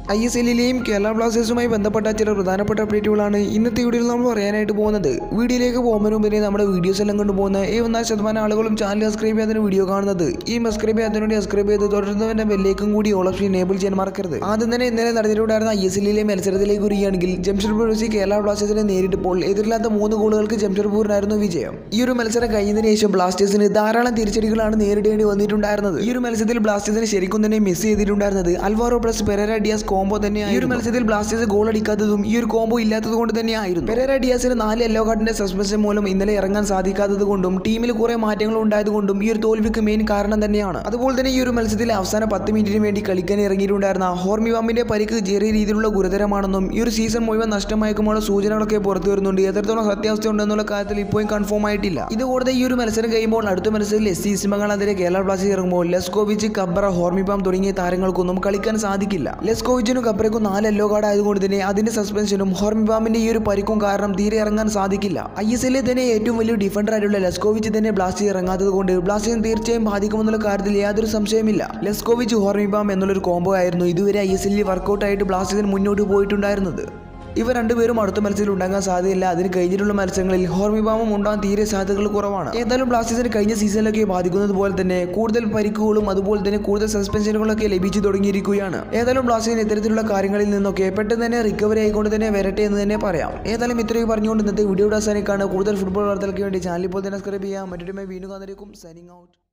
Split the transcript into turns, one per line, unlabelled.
I S എല്ലിലെയും കേരള ബ്ലാസ്റ്റേഴ്സുമായി ബന്ധപ്പെട്ട ചില പ്രധാനപ്പെട്ട അപ്ഡേറ്റുകളാണ് ഇന്നത്തെ വീഡിയോയിൽ നമ്മൾ പറയാനായിട്ട് പോകുന്നത് വീഡിയോയിലേക്ക് പോകുന്നതിന് മുമ്പ് തന്നെ നമ്മുടെ വീഡിയോസ് എല്ലാം കൊണ്ടുപോകുന്ന ഈ ഒന്നാം ശതമാനം ആളുകളും ചാനൽ സബ്സ്ക്രൈബ് ചെയ്യാതെ വീഡിയോ കാണുന്നത് ഈ സബ്സ്ക്രൈബ് ചെയ്യാത്തതിന് വേണ്ടി സബ്സ്ക്രൈബ് ചെയ്ത് തുടരുന്നവൻ്റെ ബെല്ലേക്കും കൂടി ഓൾ ഓപ്ഷൻ എനേബിൾ ചെയ്യാൻ മറക്കരുത് ആദ്യം തന്നെ ഇന്നലെ നടന്നിട്ടുണ്ടായിരുന്ന ഐ എസ് എല്ലിലെ മത്സരത്തിലേക്ക് വരികയാണെങ്കിൽ ജംഷഡ്പൂർ എഫ് സി കേരള ബ്ലാസ്റ്റേഴ്സിനെ നേരിട്ടപ്പോൾ എതിരില്ലാത്ത മൂന്ന് ഗോളുകൾക്ക് ജംഷഡ്പൂരിനായിരുന്നു വിജയം ഈ ഒരു മത്സരം കഴിഞ്ഞതിന് ശേഷം ബ്ലാസ്റ്റേഴ്സിന് ധാരാളം തിരിച്ചടികളാണ് നേരിടേണ്ടി വന്നിട്ടുണ്ടായിരുന്നത് ഈ ഒരു മത്സരത്തിൽ ബ്ലാസ്റ്റേഴ്സിന് ശരിക്കും തന്നെ മിസ് ചെയ്തിട്ടുണ്ടായിരുന്നത് Alvaro plus Pereyra Diaz combo തന്നെ ഈ ഒരു മത്സരത്തിൽ ബ്ലാസ്റ്റേഴ്സ് ഗോൾ അടിക്കാത്തതും ഈ ഒരു കോംബോ ഇല്ലാത്തത് കൊണ്ട് തന്നെയായിരുന്നു പെരേര ഡിയാസിന് നാല് യെല്ലോ കാർഡിന്റെ സസ്പെൻഷൻ മൂലം ഇന്നലെ ഇറങ്ങാൻ സാധിക്കാത്തത് കൊണ്ടും ടീമിൽ കുറെ മാറ്റങ്ങൾ ഉണ്ടായത് കൊണ്ടും ഈ ഒരു തോൽവിക്ക് മെയിൻ കാരണം തന്നെയാണ് അതുപോലെ തന്നെ ഈ ഒരു മത്സരത്തിൽ അവസാന പത്ത് മിനിറ്റിന് വേണ്ടി കളിക്കാൻ ഇറങ്ങിയിട്ടുണ്ടായിരുന്ന ഹോർമി വാമിന്റെ പരിക്ക് ചെറിയ രീതിയിലുള്ള ഗുരുതരമാണെന്നും ഈ ഒരു സീസൺ മുഴുവൻ നഷ്ടമായേക്കുമുള്ള സൂചനകളൊക്കെ പുറത്തു വരുന്നുണ്ട് എത്രത്തോളം സത്യാവസ്ഥ ഉണ്ടെന്നുള്ള കാര്യത്തിൽ ഇപ്പോഴും കൺഫേം ആയിട്ടില്ല ഇത് കൂടാതെ ഈ ഒരു മത്സരം കഴിയുമ്പോൾ അടുത്ത മത്സരത്തിൽ എസ് സി ഇസ്മകളെതിരെ കേരള ബ്ലാസ്റ്റേഴ്സ് ഇറങ്ങുമ്പോൾ ലെസ്കോവിച്ച് കബ്ര ഹോർമിപാം തുടങ്ങിയ താരങ്ങൾക്കൊന്നും കളിക്കാൻ സാധിക്കില്ല ലെസ്കോവിച്ചിനും കബ്രയ്ക്കും നാല് യെല്ലോ കാർഡ് ആയതുകൊണ്ട് തന്നെ അതിന്റെ സസ്പെൻഷനും ഹോർമിപാമിന്റെ ഈ ഒരു പരിക്കും കാരണം തീരെ ഇറങ്ങാൻ സാധിക്കില്ല ഐ എസ് എല്ലിൽ തന്നെ ഏറ്റവും വലിയ ഡിഫൻഡർ ആയിട്ടുള്ള ലെസ്കോവിച്ച് തന്നെ ബ്ലാസ്റ്റേഴ്സ് ഇറങ്ങാത്തത് കൊണ്ട് ബ്ലാസ്റ്റേഴ്സ് തീർച്ചയായും ബാധിക്കുമെന്നുള്ള കാര്യത്തിൽ യാതൊരു സംശയമില്ല ലെസ്കോവിച്ച് ഹോർമിപാം എന്നുള്ളൊരു കോംബോ ആയിരുന്നു ഇതുവരെ ഐ എസ് എല്ലിൽ വർക്കൗട്ട് ആയിട്ട് ബ്ലാസ്റ്റേഴ്സിന് മുന്നോട്ട് പോയിട്ടുണ്ടായിരുന്നത് ഇവർ രണ്ടുപേരും അടുത്ത മത്സരത്തിൽ ഉണ്ടാകാൻ സാധ്യതയില്ല അതിന് കഴിഞ്ഞിട്ടുള്ള മത്സരങ്ങളിൽ ഹോർമിബാമും ഉണ്ടാകാൻ തീരെ സാധ്യതകൾ കുറവാണ് ഏതായാലും ബ്ലാസ്റ്റേഴ്സിന് കഴിഞ്ഞ സീസണിലൊക്കെ ബാധിക്കുന്നത് പോലെ തന്നെ കൂടുതൽ പരിക്കുകളും അതുപോലെ തന്നെ കൂടുതൽ സസ്പെൻഷനുകളൊക്കെ ലഭിച്ചു തുടങ്ങിയിരിക്കുകയാണ് ഏതായാലും ബ്ലാസ്റ്റേഴ്സിന് ഇത്തരത്തിലുള്ള കാര്യങ്ങളിൽ നിന്നൊക്കെ പെട്ടെന്ന് തന്നെ റിക്കവറി ആയിക്കൊണ്ട് തന്നെ വരട്ടെ എന്ന് തന്നെ പറയാം ഏതായാലും ഇത്രയും പറഞ്ഞുകൊണ്ട് ഇന്നത്തെ വീഡിയോ അവസാനിക്കാണ് കൂടുതൽ ഫുട്ബോൾ വാർത്തകൾക്ക് വേണ്ടി ചാനൽ ഇപ്പോൾ തന്നെ സബ്സ്ക്രൈബ് ചെയ്യാം മറ്റൊരു വീണ്ടും കാണുന്നതിലേക്കും സൈനിങ് ഔട്ട്